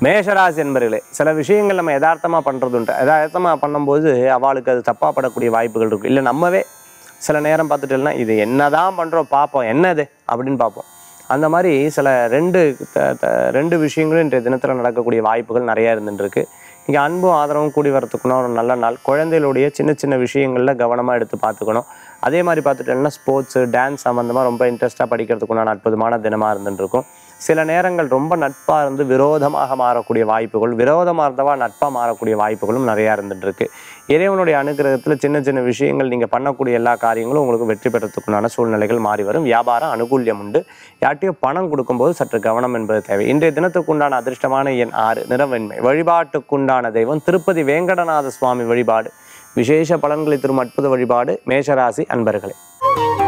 மேஷராசி என்பர்களே சில விஷயங்கள் நம்ம யதார்த்தமாக பண்ணுறது உண்டு யதார்த்தமாக பண்ணும்போது அவளுக்கு அது தப்பாக படக்கூடிய வாய்ப்புகள் இருக்குது இல்லை நம்மவே சில நேரம் பார்த்துட்டோம்னா இது என்னதான் பண்ணுறோம் பார்ப்போம் என்னது அப்படின்னு பார்ப்போம் அந்த மாதிரி சில ரெண்டு த- த- ரெண்டு விஷயங்களும் இன்றைய தினத்தில் நடக்கக்கூடிய வாய்ப்புகள் நிறையா இருந்துருக்கு இங்கே அன்பும் ஆதரவும் கூடி வரத்துக்குன்னா ஒரு நல்ல நாள் குழந்தைகளுடைய சின்ன சின்ன விஷயங்களில் கவனமாக எடுத்து பார்த்துக்கணும் அதே மாதிரி பார்த்துட்டோம்னா ஸ்போர்ட்ஸு டான்ஸ் சம்மந்தமாக ரொம்ப இன்ட்ரெஸ்ட்டாக படிக்கிறதுக்குண்டான அற்புதமான தினமாக இருந்துருக்கும் சில நேரங்கள் ரொம்ப நட்பாக இருந்து விரோதமாக மாறக்கூடிய வாய்ப்புகள் விரோதமாக இருந்தவா நட்பாக மாறக்கூடிய வாய்ப்புகளும் நிறையா இருந்துட்டு இருக்கு இறைவனுடைய அனுகிரகத்தில் சின்ன சின்ன விஷயங்கள் நீங்கள் பண்ணக்கூடிய எல்லா காரியங்களும் உங்களுக்கு வெற்றி பெறத்துக்குண்டான சூழ்நிலைகள் மாறி வரும் வியாபாரம் அனுகூல்யம் உண்டு யார்ட்டையும் பணம் கொடுக்கும்போது சற்று கவனம் என்பது தேவை இன்றைய தினத்துக்குண்டான அதிர்ஷ்டமான எண் ஆறு நிறவெண்மை வழிபாட்டுக்குண்டான தெய்வம் திருப்பதி வேங்கடநாத சுவாமி வழிபாடு விசேஷ பலன்களை தரும் அற்புத வழிபாடு மேஷராசி அன்பர்களே